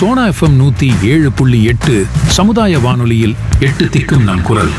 Sona FM நூத்தி ஏழு புள்ளி எட்டு சமுதாய வானொலியில் எட்டு திக்கும் நம் குரல்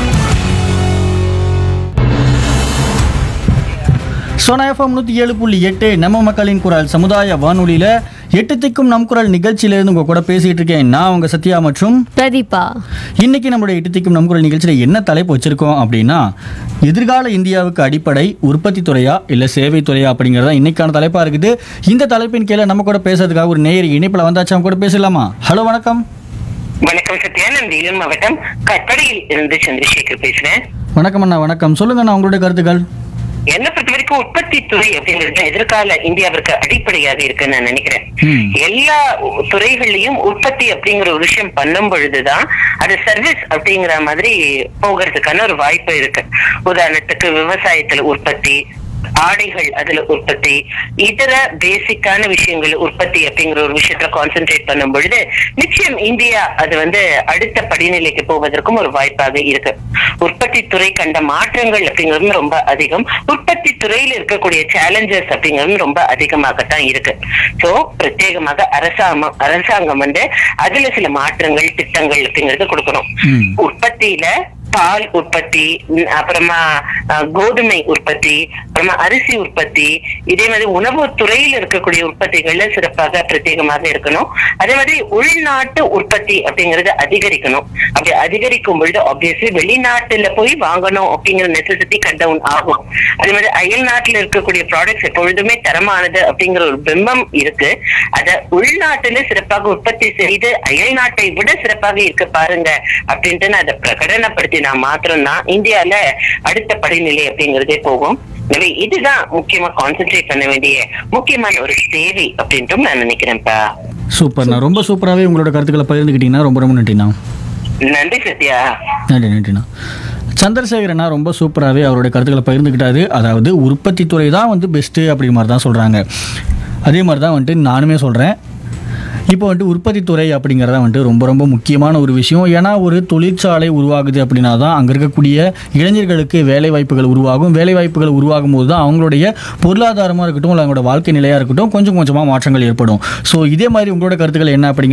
சோனா எஃப்எம் நூற்றி ஏழு புள்ளி எட்டு நம்ம மக்களின் குரல் சமுதாய வானொலியில் எட்டு திக்கும் நம் குரல் நிகழ்ச்சியிலேருந்து உங்கள் கூட பேசிகிட்டு இருக்கேன் நான் உங்கள் சத்யா மற்றும் பிரதீபா இன்னைக்கு நம்மளுடைய எட்டு திக்கும் நம் குரல் நிகழ்ச்சியில் என்ன தலைப்பு வச்சிருக்கோம் அப்படின்னா எதிர்கால இந்தியாவுக்கு அடிப்படை உற்பத்தி துறையா இல்லை சேவை துறையா அப்படிங்கிறதா இன்னைக்கான தலைப்பாக இருக்குது இந்த தலைப்பின் கீழே நம்ம கூட பேசுறதுக்காக ஒரு நேயர் இணைப்பில் வந்தாச்சு அவங்க கூட பேசலாமா ஹலோ வணக்கம் வணக்கம் சத்யா நான் வேலூர் மாவட்டம் கட்டடையில் இருந்து சந்திரசேகர் பேசுறேன் வணக்கம் அண்ணா வணக்கம் சொல்லுங்கண்ணா உங்களுடைய கருத்துக்கள் என்னை பொறுத்த வரைக்கும் உற்பத்தி துறை அப்படிங்கிறது எதிர்கால இந்தியாவிற்கு அடிப்படையாக இருக்குன்னு நான் நினைக்கிறேன் ம். எல்லா துறைகள்லயும் உற்பத்தி அப்படிங்கிற ஒரு விஷயம் பண்ணும் பொழுதுதான் அது சர்வீஸ் அப்படிங்கிற மாதிரி போகிறதுக்கான ஒரு வாய்ப்பு இருக்கு உதாரணத்துக்கு விவசாயத்துல உற்பத்தி ஆடைகள் அதுல உற்பத்தி இதர பேசிக்கான விஷயங்கள் உற்பத்தி அப்படிங்கிற ஒரு விஷயத்துல கான்சென்ட்ரேட் பண்ணும் பொழுது நிச்சயம் இந்தியா அது வந்து அடுத்த படிநிலைக்கு போவதற்கும் ஒரு வாய்ப்பாக இருக்கு உற்பத்தி துறை கண்ட மாற்றங்கள் அப்படிங்கிறதும் ரொம்ப அதிகம் உற்பத்தி துறையில இருக்கக்கூடிய சேலஞ்சஸ் அப்படிங்கிறதும் ரொம்ப அதிகமாகத்தான் இருக்கு சோ பிரத்யேகமாக அரசாங்கம் அரசாங்கம் வந்து அதுல சில மாற்றங்கள் திட்டங்கள் அப்படிங்கறது கொடுக்கணும் ம். உற்பத்தியில பால் உற்பத்தி ம், அப்புறமா அஹ், கோதுமை உற்பத்தி அப்புறமா அரிசி உற்பத்தி இதே மாதிரி உணவு துறையில் இருக்கக்கூடிய உற்பத்திகள்ல சிறப்பாக பிரத்யேகமாக இருக்கணும் அதே மாதிரி உள்நாட்டு உற்பத்தி அப்படிங்கறது அதிகரிக்கணும் அப்படி அதிகரிக்கும் பொழுது ஆப்வியஸ்லி வெளிநாட்டுல போய் வாங்கணும் அப்படிங்கிற நெசசிட்டி கட் டவுன் ஆகும் அதே மாதிரி அயல் நாட்டுல இருக்கக்கூடிய ப்ராடக்ட்ஸ் எப்பொழுதுமே தரமானது அப்படிங்கிற ஒரு பிம்பம் இருக்கு அத உள்நாட்டுல சிறப்பாக உற்பத்தி செய்து அயல் நாட்டை விட சிறப்பாக இருக்க பாருங்க அப்படின்ட்டு நான் அதை பிரகடனப்படுத்தினா மாத்திரம்தான் இந்தியால அடுத்த படிநிலை அப்படிங்கறதே போகும் எனவே இதுதான் முக்கியமா கான்சென்ட்ரேட் பண்ண வேண்டிய முக்கியமான ஒரு தேவை அப்படின்ட்டும் நான் நினைக்கிறேன்ப்பா சூப்பர்ண்ணா ரொம்ப சூப்பராகவே உங்களோட கருத்துக்களை பகிர்ந்துக்கிட்டீங்கன்னா ரொம்ப ரொம்ப நன்றிண்ணா நன்றி சத்யா நன்றி நன்றிண்ணா சந்திரசேகரண்ணா ரொம்ப சூப்பராகவே அவருடைய கருத்துக்களை பகிர்ந்துக்கிட்டாரு அதாவது உற்பத்தி துறை தான் வந்து பெஸ்ட்டு அப்படி மாதிரி தான் சொல்கிறாங்க அதே மாதிரி தான் வந்துட்டு நானுமே சொல்கிறேன் இப்போ வந்துட்டு உற்பத்தி துறை அப்படிங்கிறதா வந்துட்டு ரொம்ப ரொம்ப முக்கியமான ஒரு விஷயம் ஏன்னா ஒரு தொழிற்சாலை உருவாகுது அப்படின்னா தான் அங்கே இருக்கக்கூடிய இளைஞர்களுக்கு வேலை வாய்ப்புகள் உருவாகும் வேலை வாய்ப்புகள் உருவாகும் போது தான் அவங்களுடைய பொருளாதாரமாக இருக்கட்டும் இல்லை அவங்களோட வாழ்க்கை நிலையாக இருக்கட்டும் கொஞ்சம் கொஞ்சமாக மாற்றங்கள் ஏற்படும் ஸோ இதே மாதிரி உங்களோட கருத்துக்கள் என்ன அப்படிங்கிற